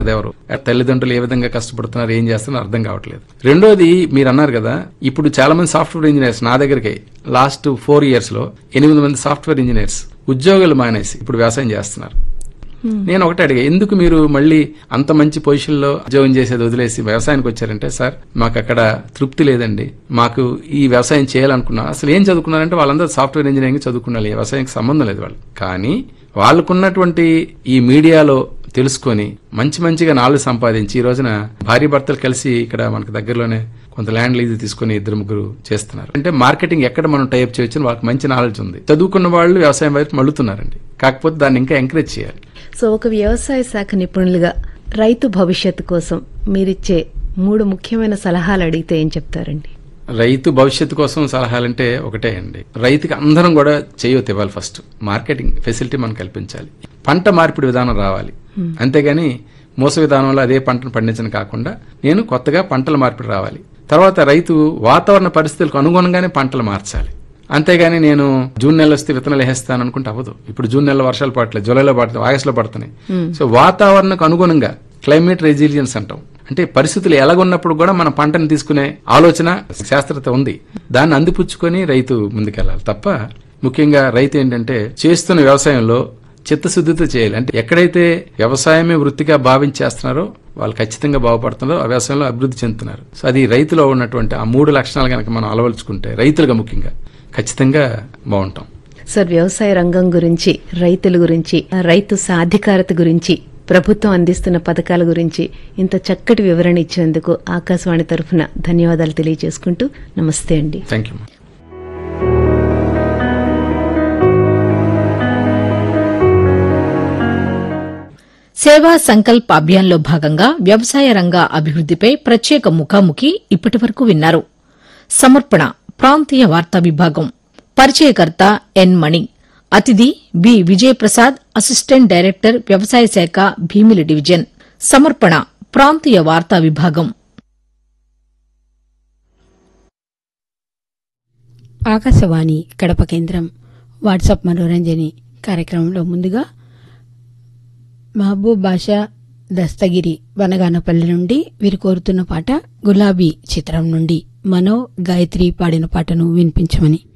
ఎవరు తల్లిదండ్రులు ఏ విధంగా కష్టపడుతున్నారు ఏం చేస్తున్నారు అర్థం కావట్లేదు రెండోది మీరు అన్నారు కదా ఇప్పుడు చాలా మంది సాఫ్ట్వేర్ ఇంజనీర్స్ నా దగ్గరికి లాస్ట్ ఫోర్ ఇయర్స్ లో ఎనిమిది మంది సాఫ్ట్వేర్ ఇంజనీర్స్ ఉద్యోగాలు మానేసి ఇప్పుడు వ్యవసాయం చేస్తున్నారు నేను ఒకటే అడిగా ఎందుకు మీరు మళ్ళీ అంత మంచి పొజిషన్ లో ఉద్యోగం చేసేది వదిలేసి వ్యవసాయానికి వచ్చారంటే సార్ మాకు అక్కడ తృప్తి లేదండి మాకు ఈ వ్యవసాయం చేయాలనుకున్నా అసలు ఏం చదువుకున్నారంటే వాళ్ళందరూ సాఫ్ట్వేర్ ఇంజనీరింగ్ చదువుకున్నారు ఈ వ్యవసాయానికి సంబంధం లేదు వాళ్ళు కానీ వాళ్ళకున్నటువంటి ఈ మీడియాలో తెలుసుకొని మంచి మంచిగా నాలుగు సంపాదించి ఈ రోజున భార్య భర్తలు కలిసి ఇక్కడ మనకు దగ్గరలోనే కొంత ల్యాండ్ లీజ్ తీసుకుని ఇద్దరు ముగ్గురు చేస్తున్నారు అంటే మార్కెటింగ్ ఎక్కడ మనం టైప్ చేయొచ్చు వాళ్ళకి మంచి నాలెడ్జ్ ఉంది చదువుకున్న వాళ్ళు వ్యవసాయం వైపు మళ్ళుతున్నారండి కాకపోతే దాన్ని ఇంకా ఎంకరేజ్ చేయాలి సో ఒక వ్యవసాయ శాఖ నిపుణులుగా రైతు భవిష్యత్తు కోసం మీరిచ్చే మూడు ముఖ్యమైన సలహాలు అడిగితే ఏం చెప్తారండి రైతు భవిష్యత్తు కోసం సలహాలంటే ఒకటే అండి రైతుకి అందరం కూడా చేయొద్దు ఇవ్వాలి ఫస్ట్ మార్కెటింగ్ ఫెసిలిటీ మనం కల్పించాలి పంట మార్పిడి విధానం రావాలి అంతేగాని మోస విధానంలో అదే పంటను పండించడం కాకుండా నేను కొత్తగా పంటల మార్పిడి రావాలి తర్వాత రైతు వాతావరణ పరిస్థితులకు అనుగుణంగానే పంటలు మార్చాలి అంతేగాని నేను జూన్ నెల వస్తే విత్తనాలు వేస్తాను అనుకుంటే అవ్వదు ఇప్పుడు జూన్ నెలలో వర్షాలు పడట్లేదు జూలైలో పడుతుంది ఆగస్టులో పడుతున్నాయి సో వాతావరణకు అనుగుణంగా క్లైమేట్ రెసిలియన్స్ అంటాం అంటే పరిస్థితులు ఎలాగున్నప్పుడు కూడా మన పంటను తీసుకునే ఆలోచన శాస్త్రత ఉంది దాన్ని అందిపుచ్చుకొని రైతు ముందుకెళ్ళాలి తప్ప ముఖ్యంగా రైతు ఏంటంటే చేస్తున్న వ్యవసాయంలో చిత్తశుద్ధితో చేయాలి అంటే ఎక్కడైతే వ్యవసాయమే వృత్తిగా భావించేస్తున్నారో వాళ్ళు ఖచ్చితంగా బాగుపడుతున్నారో ఆ వ్యవసాయంలో అభివృద్ధి చెందుతున్నారు సో అది రైతులో ఉన్నటువంటి ఆ మూడు లక్షణాలు కనుక మనం అలవలుచుకుంటే రైతులుగా ముఖ్యంగా ఖచ్చితంగా బాగుంటాం సార్ వ్యవసాయ రంగం గురించి రైతుల గురించి రైతు సాధికారత గురించి ప్రభుత్వం అందిస్తున్న పథకాల గురించి ఇంత చక్కటి వివరణ ఇచ్చినందుకు ఆకాశవాణి తరఫున ధన్యవాదాలు తెలియజేసుకుంటూ నమస్తే అండి థ్యాంక్ యూ సేవా సంకల్ప్ అభియాన్లో భాగంగా వ్యవసాయ రంగ అభివృద్దిపై ప్రత్యేక ముఖాముఖి ఇప్పటివరకు విన్నారు సమర్పణ ప్రాంతీయ వార్తా విభాగం పరిచయకర్త ఎన్ మణి అతిథి బి విజయప్రసాద్ అసిస్టెంట్ డైరెక్టర్ వ్యవసాయ శాఖ భీమిలి డివిజన్ సమర్పణ ప్రాంతీయ వార్తా విభాగం ఆకాశవాణి కడప కేంద్రం వాట్సాప్ మనోరంజని కార్యక్రమంలో ముందుగా మహబూబ్ బాషా దస్తగిరి వనగానపల్లి నుండి వీరు కోరుతున్న పాట గులాబీ చిత్రం నుండి మనో గాయత్రి పాడిన పాటను వినిపించమని